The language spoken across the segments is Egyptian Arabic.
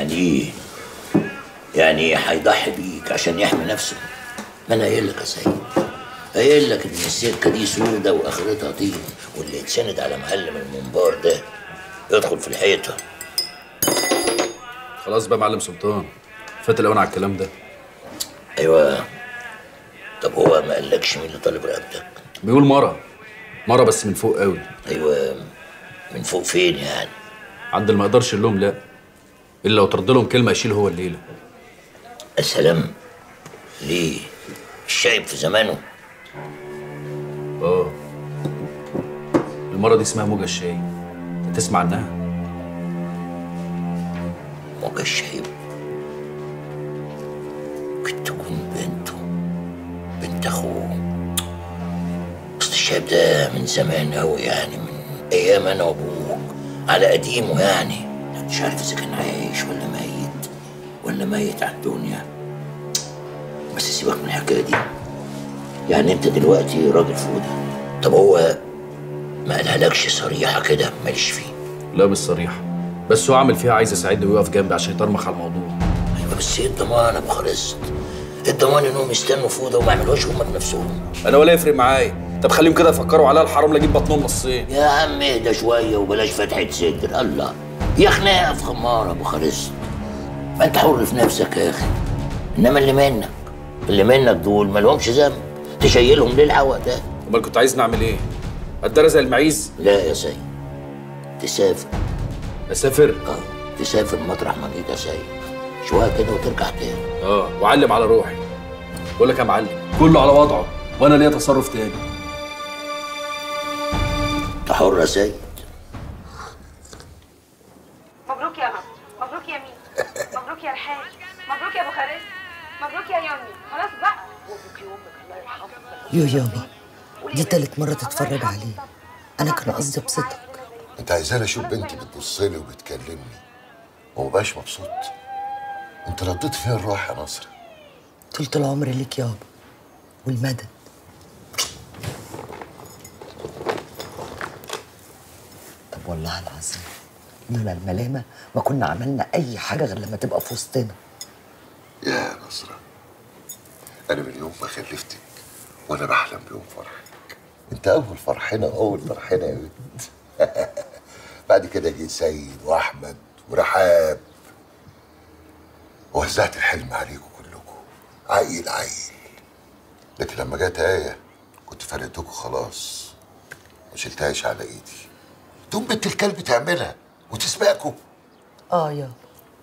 يعني ايه يعني هيضحي بيك عشان يحمي نفسه ما انا قايل لك يا سيد قايل لك ان السكه دي سودة واخرتها طين واللي يتسند على معلم المنبار ده يدخل في الحيطه خلاص بقى معلم سلطان فات الاوان على الكلام ده ايوه طب هو ما قالكش مين اللي طالب رقبتك بيقول مره مره بس من فوق قوي ايوه من فوق فين يعني عند اللي ما يقدرش يقول لهم لا الا لو ترد لهم كلمه يشيل هو الليله يا سلام ليه الشايب في زمانه اه المره دي اسمها موجه الشاي انت تسمع عنها موجة الشايب ممكن تكون بنته بنت اخوه اصل الشايب ده من زمان قوي يعني من ايام انا وابوك على قديمه يعني مش عارف اذا كان عايش ولا ميت ولا ميت على الدنيا بس سيبك من الحكايه دي يعني انت دلوقتي راجل فوده طب هو ما قالهالكش صريحه كده ماليش فيه لا بالصريحه بس هو عامل فيها عايز يساعدني ويقف جنبي عشان يطرمخ على الموضوع ايوه بس ايه الضمان يا ابو خالص إيه الضمان انهم يستنوا فوده وما يعملوش هم بنفسهم انا ولا يفرق معايا طب خليهم كده يفكروا عليها الحرام لا اجيب بطنهم نصين يا عم اهدى شويه وبلاش فتحه صدر الله يا خناقه في خماره يا ابو خالص ما انت حر في نفسك يا اخي انما اللي منك اللي منك دول ما لهمش ذنب تشيلهم ليه العوق ده امال كنت عايز نعمل ايه اتدرى زي المعيز لا يا سيد تسافر اسافر اه تسافر مطرح ما جيت يا سيد شويه كده وترجع تاني اه وعلم على روحي بقول لك يا معلم كله على وضعه وانا ليا تصرف تاني انت حر يا سيد مبروك يا نصر مبروك يا مين مبروك يا الحاج مبروك يا ابو خالد مبروك يا يومي خلاص بقى مبروك يا امك الله يرحمها يو يابا دي تالت مرة تتفرج عليه أنا كان قصدي أبسطك انت عايزاني اشوف بنتي بتبصلي وبتكلمني ومبقاش مبسوط انت رديت فيها الروح يا نصر طولة العمر ليك يابا والمدد طب والله العظيم لولا الملامة ما كنا عملنا أي حاجة غير لما تبقى في وسطنا يا نصرة انا من يوم ما خلفتك وانا بحلم بيوم فرحك انت اول فرحنا واول فرحنا يا بنت بعد كده جه سيد واحمد ورحاب ووزعت الحلم عليكم كلكم عيل عيل لكن لما جت آية كنت فرقتكم خلاص ما شلتهاش على ايدي تقوم بنت الكلب تعملها وتسبقكم آه يابا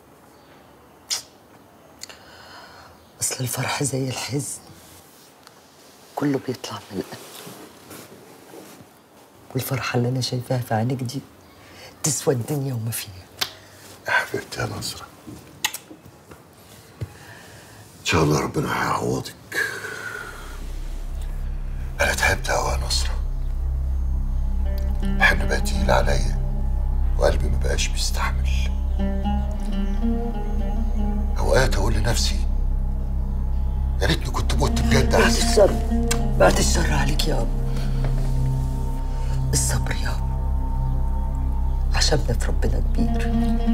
أصل الفرح زي الحزن كله بيطلع من القلب والفرحة اللي أنا شايفاها في عينيك دي تسوى الدنيا وما فيها يا حبيبتي يا نصرة إن شاء الله ربنا هيعوضك أنا تعبت أوي يا نصرة الحمل بقى تقيل عليا وقلبي ما بقاش بيستحمل أوقات أقول لنفسي يا ريتني كنت مت بجد بعد أحسن الشر بعد الشر عليك يابا الصبر يابا عشان في ربنا كبير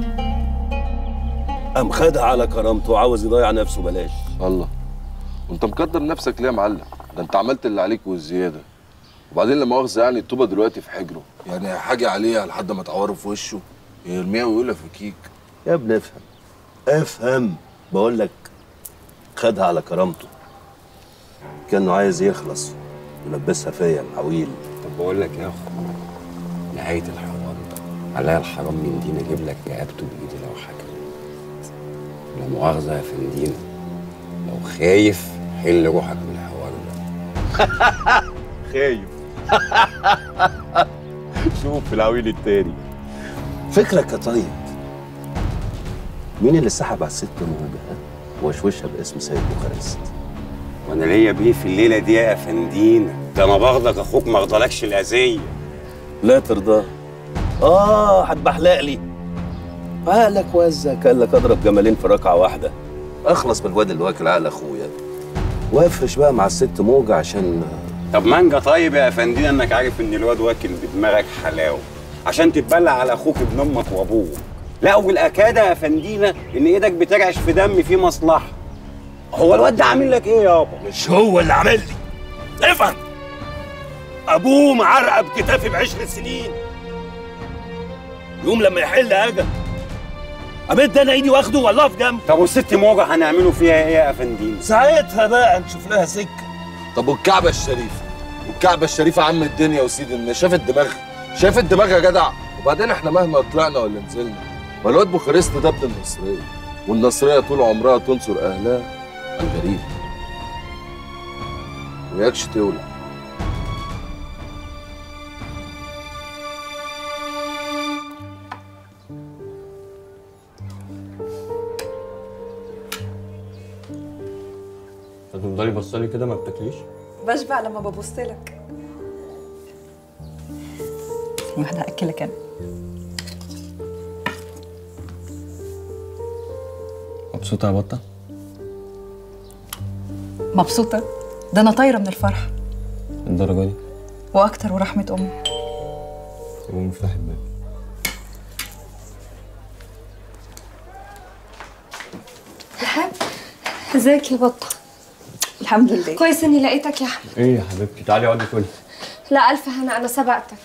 قام خدها على كرامته وعاوز يضيع نفسه بلاش الله وانت مقدر نفسك ليه يا معلم ده انت عملت اللي عليك والزياده وبعدين لما مؤاخذه يعني الطوبه دلوقتي في حجره يعني حاجه عليها لحد ما تعوره في وشه يرميها ويقولها في كيك يا ابني افهم افهم بقول لك خدها على كرامته كانه عايز يخلص ولبسها فيا العويل طب بقول لك يا اخو نهايه الحوار ده عليا الحرام من دين اجيب لك رقبته بايدي لو حكم لا مؤاخذه يا فندينا لو خايف حل روحك من الحوار ده خايف شوف العويل التاني فكرك يا طيب مين اللي سحب على الست موجة ها؟ وشوشها باسم سيد بوخارست وانا ليا بيه في الليله دي يا فندينا ده انا باخدك اخوك ما اغضلكش الاذيه لا ترضى اه هتبحلق لي عقلك وزع قال لك اضرب جمالين في ركعه واحده اخلص من الواد اللي واكل عقل اخويا وافرش بقى مع الست موجة عشان طب مانجا طيب يا فندينا انك عارف ان الواد واكل بدماغك حلاوه عشان تتبلع على اخوك ابن امك وابوك لا والاكاد يا فندينا ان ايدك بترعش في دم فيه مصلحه هو الواد ده عامل لك ايه يابا مش هو اللي عمل لي افهم ابوه معرقه بكتافي بعشر سنين يوم لما يحل اجل امد انا ايدي واخده والله في جنب طب والست موجه هنعمله فيها ايه يا فندينا ساعتها بقى نشوف لها سكه طب والكعبه الشريفه والكعبه الشريفه عم الدنيا وسيد الناس شافت دماغ شافت دماغ يا جدع وبعدين احنا مهما طلعنا ولا نزلنا ما الواد بوخارست ده ابن النصريه والنصريه طول عمرها تنصر اهلها على الغريب وياكش تولع هتفضلي بصلي كده ما بتاكليش بشبع لما ببص لك ثانية واحدة هأكلك أنا مبسوطه يا بطه مبسوطة ده أنا طايرة من الفرح الدرجه دي وأكتر ورحمة أمي قوم افتحي الباب رحاب ازيك يا بطة الحمد لله كويس اني لقيتك يا احمد ايه يا حبيبتي تعالي اقعدي كلي لا الف هنا انا سبقتك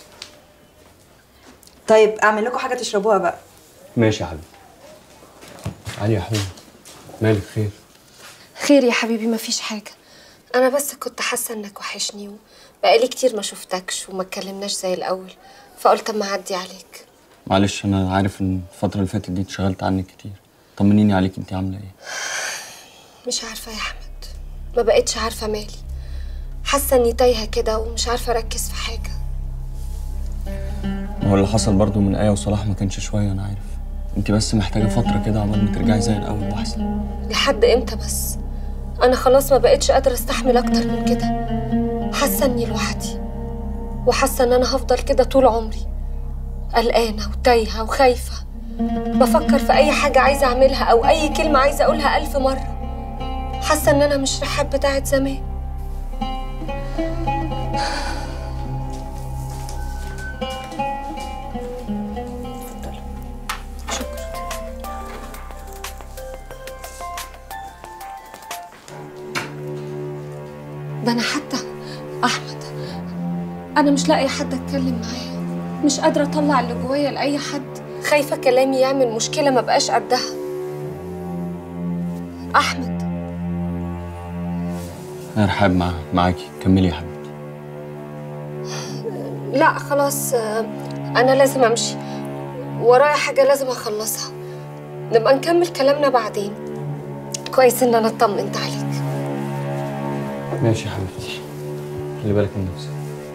طيب أعمل لكم حاجة تشربوها بقى ماشي يا حبيبي تعالي يا حبيبي مالك خير خير يا حبيبي مفيش حاجة انا بس كنت حاسة انك وحشني وبقالي كتير ما شفتكش وما اتكلمناش زي الاول فقلت اما اعدي عليك معلش انا عارف ان الفتره اللي فاتت دي اتشغلت عنك كتير طمنيني عليك انت عامله ايه مش عارفة يا احمد ما بقتش عارفة مالي حاسة اني تايهة كده ومش عارفة اركز في حاجة ما هو اللي حصل برضو من ايه وصلاح ما كانش شويه انا عارف انت بس محتاجه فتره كده عقبال ما ترجعي زي الاول واحسن لحد امتى بس انا خلاص ما بقتش قادرة استحمل اكتر من كده حاسة اني لوحدي وحاسة ان انا هفضل كده طول عمري قلقانة وتايهة وخايفة بفكر في اي حاجة عايزة اعملها او اي كلمة عايزة اقولها الف مرة حاسة ان انا مش رحاب بتاعت زمان ده انا حتى احمد انا مش لاقي حد اتكلم معاه مش قادره اطلع اللي جوايا لاي حد خايفه كلامي يعمل مشكله ما بقاش قدها احمد يا رحاب مع معاكي كملي يا حبيبتي لا خلاص آه، انا لازم امشي ورايا حاجه لازم اخلصها نبقى نكمل كلامنا بعدين كويس ان انا اطمنت عليك ماشي يا حبيبتي خلي بالك من نفسك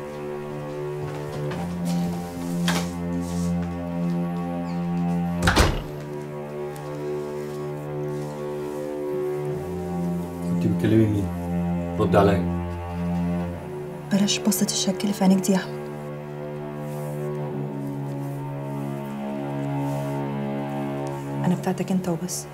كنت بتكلمي مين؟ رد عليا بلاش بصة الشك اللي في عينيك دي يا أحمد أنا بتاعتك أنت وبس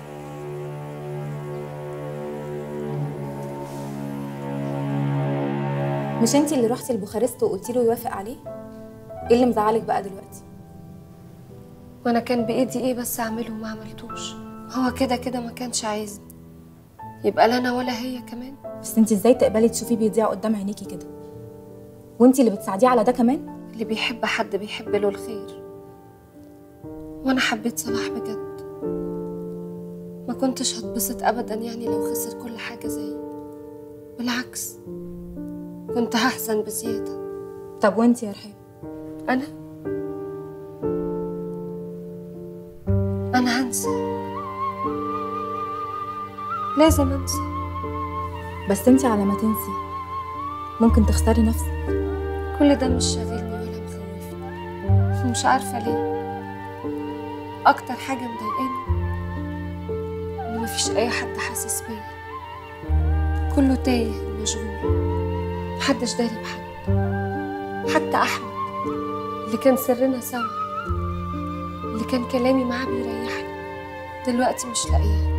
مش انت اللي رحتي لبوخارست وقلتي له يوافق عليه ايه اللي مزعلك بقى دلوقتي وانا كان بايدي ايه بس اعمله وما عملتوش هو كده كده ما كانش عايزني يبقى لا انا ولا هي كمان بس انت ازاي تقبلي تشوفيه بيضيع قدام عينيكي كده وانت اللي بتساعديه على ده كمان اللي بيحب حد بيحب له الخير وانا حبيت صلاح بجد ما كنتش هتبسط ابدا يعني لو خسر كل حاجه زيي بالعكس كنت هحزن بزياده طب وانت يا رحاب انا انا هنسى لازم انسى بس انت على ما تنسي ممكن تخسري نفسك كل ده مش شاغلني ولا مخوفني ومش عارفة ليه أكتر حاجة مضايقاني إن مفيش أي حد حاسس بيا كله تايه ومشغول محدش داري بحد حتى أحمد اللي كان سرنا سوا اللي كان كلامي معاه بيريحني دلوقتي مش لاقياه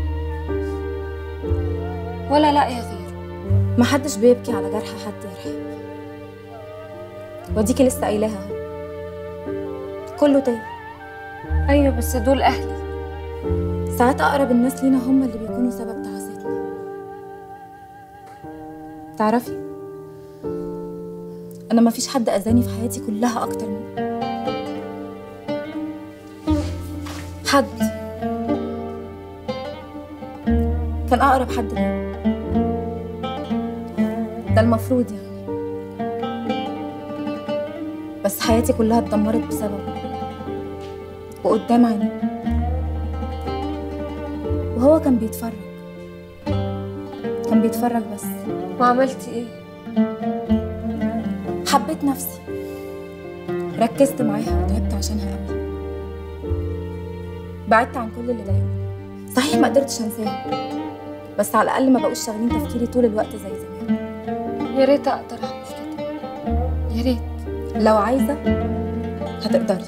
ولا لاقية غيره محدش بيبكي على جرح حد يا رحاب واديكي لسه قايلاها اهو كله تايه ايوه بس دول اهلي ساعات اقرب الناس لينا هم اللي بيكونوا سبب تعاستنا تعرفي انا ما فيش حد اذاني في حياتي كلها اكتر منه حد كان اقرب حد ليا ده المفروض يعني بس حياتي كلها اتدمرت بسببه وقدام عيني وهو كان بيتفرج كان بيتفرج بس وعملتي ايه حبيت نفسي ركزت معاها وتعبت عشانها قوي بعدت عن كل اللي ضايقني صحيح ما قدرتش انساها بس على الاقل ما بقوش شاغلين تفكيري طول الوقت زي زمان يا ريت اقدر اعمل كده يا ريت لو عايزه هتقدري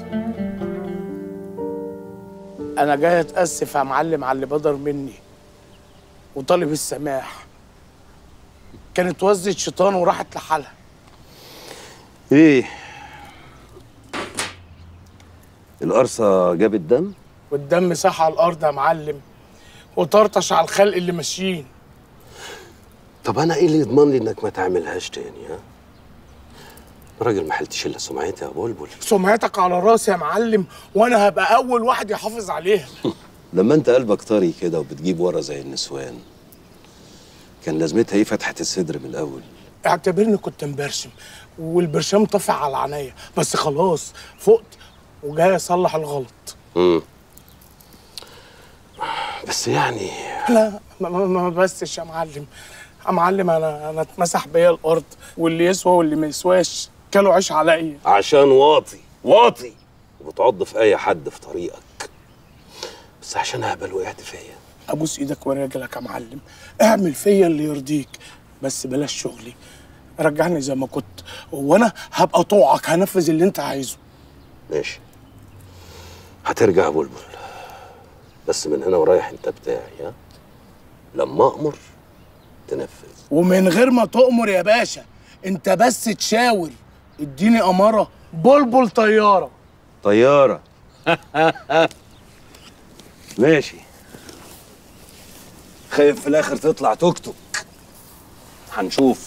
انا جاي اتاسف يا معلم على اللي بدر مني وطالب السماح كانت وزة شيطان وراحت لحالها ايه القرصة جابت دم؟ والدم ساح على الارض يا معلم وطرطش على الخلق اللي ماشيين طب انا ايه اللي يضمن لي انك ما تعملهاش تاني ها؟ راجل ما حلتش الا سمعتي يا بلبل سمعتك على راسي يا معلم وانا هبقى اول واحد يحافظ عليها لما انت قلبك طري كده وبتجيب ورا زي النسوان كان لازمتها ايه فتحة الصدر من الاول اعتبرني كنت مبرشم والبرشام طفع على عينيا بس خلاص فقت وجاي اصلح الغلط امم بس يعني لا ما, ما, ما بسش يا معلم يا معلم انا انا اتمسح بيا الارض واللي يسوى واللي ما يسواش كلوا عيش عليا عشان واطي واطي وبتعض في اي حد في طريقك بس عشان اهبل وقعت فيا ابوس ايدك ورجلك يا معلم اعمل فيا اللي يرضيك بس بلاش شغلي رجعني زي ما كنت وانا هبقى طوعك هنفذ اللي انت عايزه ماشي هترجع يا بلبل بس من هنا ورايح انت بتاعي ها لما امر تنفذ ومن غير ما تؤمر يا باشا انت بس تشاور اديني اماره بلبل طياره طيارة ماشي خايف في الاخر تطلع توك توك هنشوف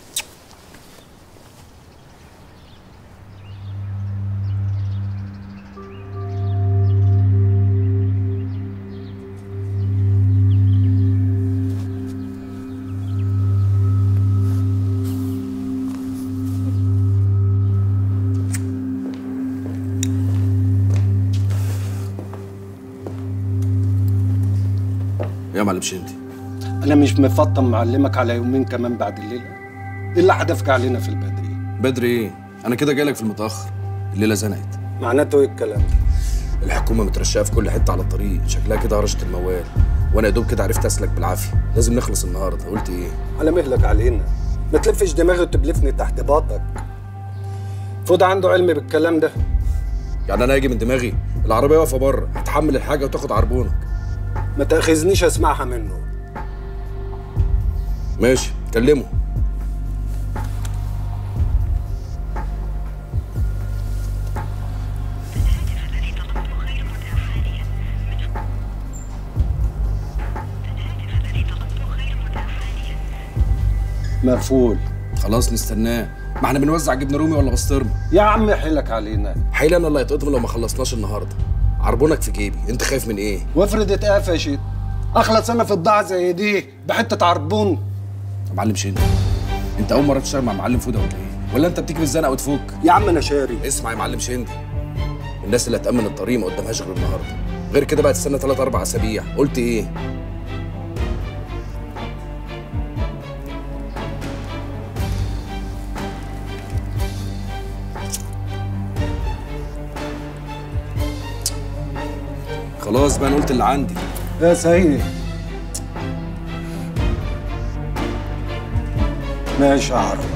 يا معلم شندي انا مش مفطن معلمك على يومين كمان بعد الليله ايه اللي هدفك علينا في البدري بدري ايه انا كده جايلك في المتاخر الليله زنقت معناته ايه الكلام ده الحكومه مترشقه في كل حته على الطريق شكلها كده هرشت الموال وانا يا دوب كده عرفت اسلك بالعافيه لازم نخلص النهارده قلت ايه على مهلك علينا ما تلفش دماغي وتبلفني تحت باطك فود عنده علم بالكلام ده يعني انا اجي من دماغي العربيه واقفه بره هتحمل الحاجه وتاخد عربونك ما تاخذنيش اسمعها منه ماشي كلمه مقفول خلاص نستناه ما احنا بنوزع جبنه رومي ولا بسطرمه يا عم حيلك علينا حيل انا اللي هيتقطم لو ما خلصناش النهارده عربونك في جيبي انت خايف من ايه وافرض اتقفشت اخلص انا في بضاعه زي دي بحته عربون يا معلم شندي انت اول مره تشتغل مع معلم فوده ولا ايه ولا انت بتيجي بالزنقه وتفك يا عم انا شاري اسمع يا معلم شندي الناس اللي هتامن الطريق ما قدامهاش غير النهارده غير كده بقى تستنى 3 4 اسابيع قلت ايه خلاص بقى انا قلت اللي عندي يا سيد ماشي اعرف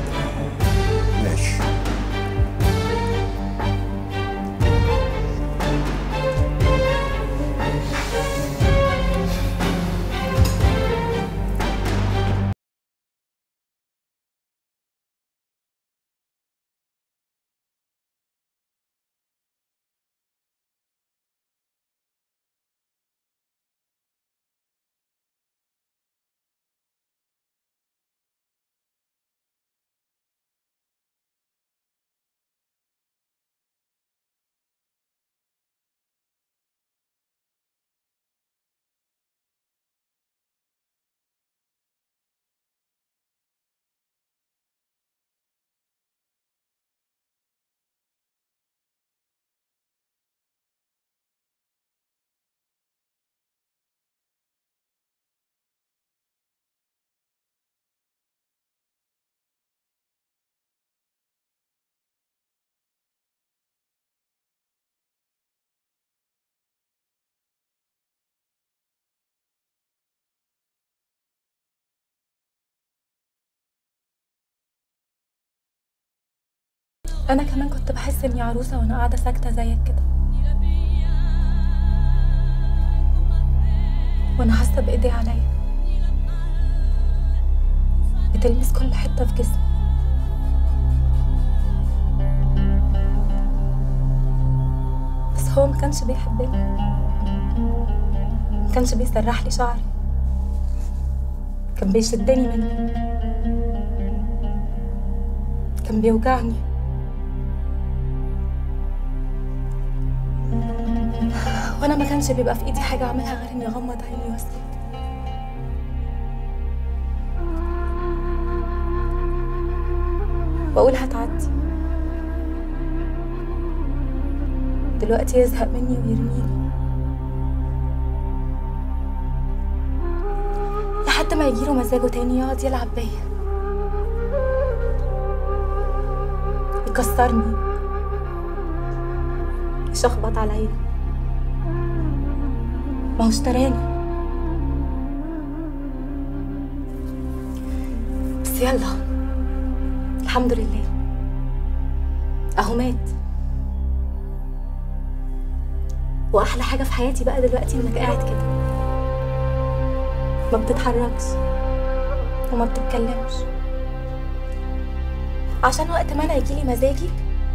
انا كمان كنت بحس اني عروسه وانا قاعده ساكته زيك كده وانا حاسه بايديه عليا بتلمس كل حته في جسمي بس هو ما كانش بيحبني ما كانش بيسرح لي شعري كان بيشدني منه كان بيوجعني وانا ما كانش بيبقى في ايدي حاجه اعملها غير اني اغمض عيني واسكت واقول هتعدي دلوقتي يزهق مني ويرميني لحد ما يجيله مزاجه تاني يقعد يلعب بيا يكسرني يشخبط عليا ما هو اشتراني بس يلا الحمد لله اهو مات واحلى حاجه في حياتي بقى دلوقتي انك قاعد كده ما بتتحركش وما بتتكلمش عشان وقت ما انا يجيلي مزاجي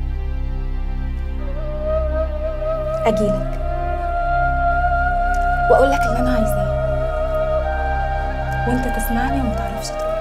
اجيلك واقول لك اللي انا عايزاه وانت تسمعني وما تعرفش ترد